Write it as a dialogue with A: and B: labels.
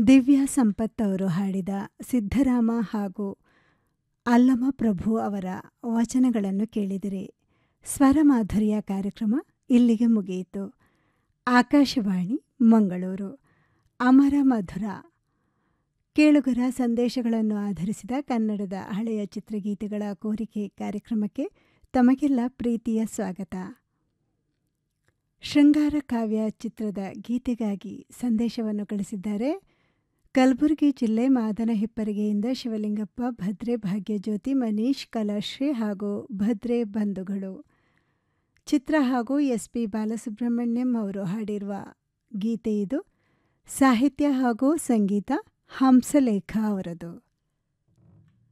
A: ದಿವ್ಯಾ ಸಂಪತ್ ಅವರು ಹಾಡಿದ ಸಿದ್ಧರಾಮ ಹಾಗೂ ಅಲ್ಲಮ ಪ್ರಭು ಅವರ ವಚನಗಳನ್ನು ಕೇಳಿದಿರಿ ಸ್ವರಮಾಧುರ್ಯ ಕಾರ್ಯಕ್ರಮ ಇಲ್ಲಿಗೆ ಮುಗಿಯಿತು ಆಕಾಶವಾಣಿ ಮಂಗಳೂರು ಅಮರ ಮಧುರ ಕೇಳುಗರ ಸಂದೇಶಗಳನ್ನು ಆಧರಿಸಿದ ಕನ್ನಡದ ಹಳೆಯ ಚಿತ್ರಗೀತೆಗಳ ಕೋರಿಕೆ ಕಾರ್ಯಕ್ರಮಕ್ಕೆ ತಮಗೆಲ್ಲ ಪ್ರೀತಿಯ ಸ್ವಾಗತ ಶೃಂಗಾರ ಕಾವ್ಯ ಚಿತ್ರದ ಗೀತೆಗಾಗಿ ಸಂದೇಶವನ್ನು ಕಳಿಸಿದ್ದಾರೆ ಕಲಬುರಗಿ ಜಿಲ್ಲೆ ಮಾದನ ಹಿಪ್ಪರಿಗೆಯಿಂದ ಶಿವಲಿಂಗಪ್ಪ ಭದ್ರೆ ಭಾಗ್ಯಜ್ಯೋತಿ ಮನೀಶ್ ಕಲಾಶ್ರೀ ಹಾಗೂ ಭದ್ರೆ ಬಂಧುಗಳು ಚಿತ್ರ ಹಾಗೂ ಎಸ್ ಪಿ ಬಾಲಸುಬ್ರಹ್ಮಣ್ಯಂ ಅವರು ಹಾಡಿರುವ ಗೀತೆ ಇದು ಸಾಹಿತ್ಯ ಹಾಗೂ ಸಂಗೀತ ಹಂಸಲೇಖ ಅವರದು